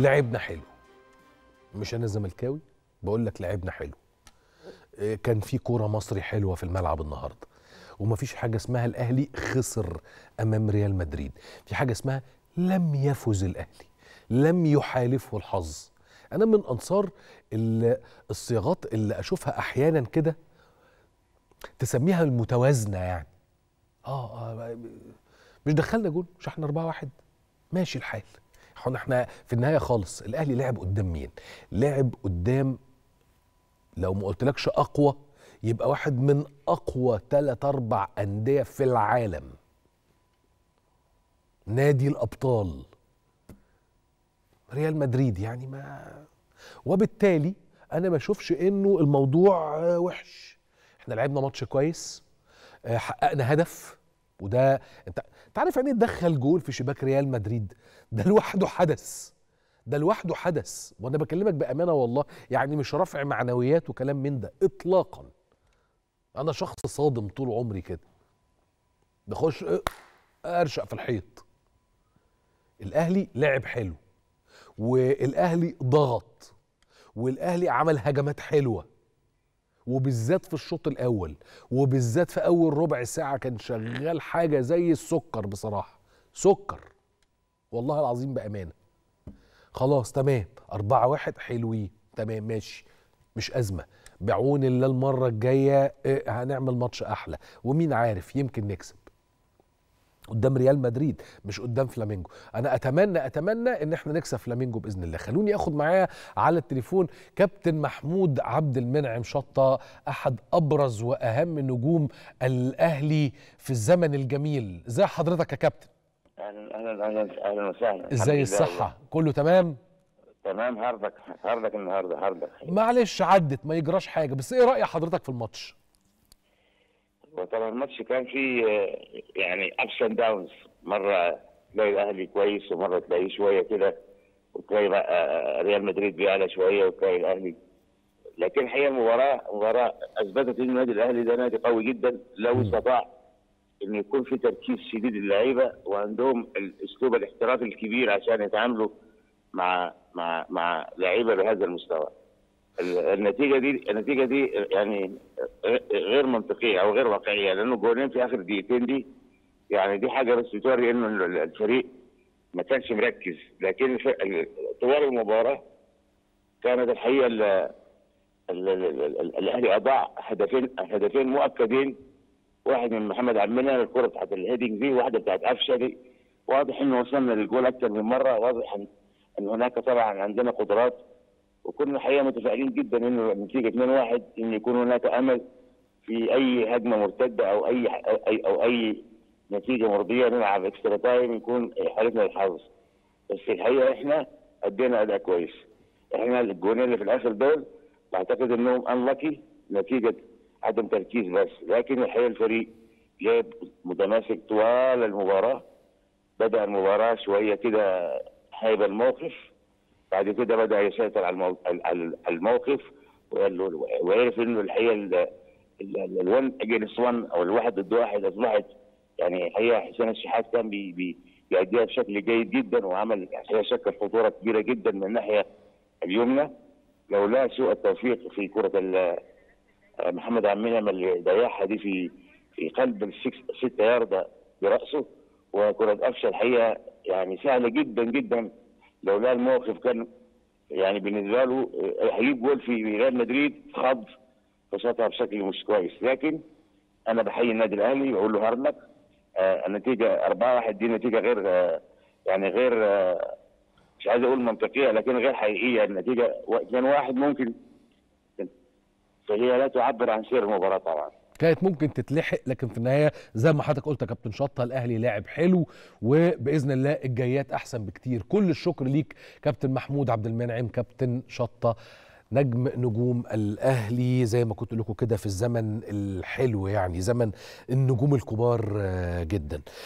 لعبنا حلو مش انا زملكاوي بقول لك لعبنا حلو إيه، كان في كوره مصري حلوه في الملعب النهارده ومفيش حاجه اسمها الاهلي خسر امام ريال مدريد في حاجه اسمها لم يفز الاهلي لم يحالفه الحظ انا من انصار ال- الصياغات اللي اشوفها احيانا كده تسميها المتوازنه يعني اه, آه مش دخلنا جول مش احنا 4 1 ماشي الحال احنا احنا في النهايه خالص الاهلي لعب قدام مين لعب قدام لو ما قلتلكش اقوى يبقى واحد من اقوى ثلاث اربع انديه في العالم نادي الابطال ريال مدريد يعني ما وبالتالي انا ما اشوفش انه الموضوع آه، وحش احنا لعبنا ماتش كويس آه، حققنا هدف وده انت انت عارف يعني إيه تدخل جول في شباك ريال مدريد ده لوحده حدث ده لوحده حدث وانا بكلمك بامانه والله يعني مش رافع معنويات وكلام من ده اطلاقا انا شخص صادم طول عمري كده بخش اه، ارشق في الحيط الاهلي لعب حلو والاهلي ضغط والاهلي عمل هجمات حلوه وبالذات في الشوط الاول وبالذات في اول ربع ساعه كان شغال حاجه زي السكر بصراحه سكر والله العظيم بامانه خلاص تمام أربعة واحد حلوين تمام ماشي مش أزمة بعون الله المرة الجاية آه، هنعمل ماتش أحلى ومين عارف يمكن نكسب قدام ريال مدريد مش قدام فلامينجو انا اتمنى اتمنى ان احنا نكسب فلامينجو باذن الله خلوني اخد معايا على التليفون كابتن محمود عبد المنعم شطه احد ابرز واهم نجوم الاهلي في الزمن الجميل ازي حضرتك يا كابتن اهلا اهلا اهلا اهلا وسهلا الحمد ازاي لله الصحه كله تمام والله. تمام هاردك هاردك النهارده هاردك معلش عدت ما يجراش حاجه بس ايه راي حضرتك في الماتش وطبعا الماتش كان فيه آه، يعني ابس اند داونز مره تلاقي الاهلي كويس ومره تلاقيه شويه كده وتلاقي بقى آه، ريال مدريد بيعلى شويه وتلاقي الاهلي لكن الحقيقه المباراه مباراه اثبتت ان النادي الاهلي ده نادي قوي جدا لو استطاع ان يكون في تركيز شديد للعيبه وعندهم الاسلوب الاحترافي الكبير عشان يتعاملوا مع مع مع لعيبه بهذا المستوى. ال- النتيجه دي النتيجه دي يعني غير منطقيه او غير واقعيه لانه جولين في اخر دقيقتين دي يعني دي حاجه بس بتوري انه ال- الفريق ما كانش مركز لكن الف- ال- طوال المباراه كانت الحقيقه ال- ال- ال- ال- الاهلي اضاع هدفين هدفين مؤكدين واحد من محمد عمنا الكره بتاعت الهيدنج دي وواحده بتاعت قفشه دي واضح انه وصلنا للجول اكثر من مره واضح ان ان هناك طبعا عندنا قدرات وكنا الحقيقه متفائلين جدا انه النتيجه 2-1 ان يكون هناك امل في اي هجمه مرتده او اي او اي, أو أي نتيجه مرضيه نلعب اكسترا تايم يكون حالتنا الحظ بس الحقيقه احنا ادينا اداء كويس احنا الجونين اللي في الاخر دول بعتقد انهم انلكي نتيجه عدم تركيز بس لكن الحقيقه الفريق جاب متماسك طوال المباراه بدا المباراه شويه كده هايب الموقف بعد كده بدا يسيطر على المو- على الموقف وقال له- وعرف انه الحقيقه ال- ال- الون اجينست 1 او الواحد ضد واحد اصبحت يعني الحقيقه حسين الشحات كان بي بي بيأديها بشكل جيد جدا وعمل الحقيقه شكل خطوره كبيره جدا من الناحيه اليمنى لولا سوء التوفيق في كره ال- محمد عبد المنعم اللي ضيعها دي في في قلب السكس ستة ياردة برأسه وكرة قفشة الحقيقة يعني سهلة جدا جدا لولا الموقف كان يعني بالنسبة له آه، هيجيب جول في ريال مدريد خض فشاطها بشكل مش كويس لكن أنا بحيي النادي الأهلي وأقول له هارد لك آه النتيجة 4-1 دي نتيجة غير آه يعني غير آه مش عايز أقول منطقية لكن غير حقيقية النتيجة 2-1 ممكن فهي لا تعبر عن سير المباراة طبعا كانت ممكن تتلحق لكن في النهايه زي ما حضرتك قلت يا كابتن شطه الاهلي لاعب حلو وباذن الله الجايات احسن بكتير كل الشكر ليك كابتن محمود عبد المنعم كابتن شطه نجم نجوم الاهلي زي ما كنت لكم كده في الزمن الحلو يعني زمن النجوم الكبار آه، جدا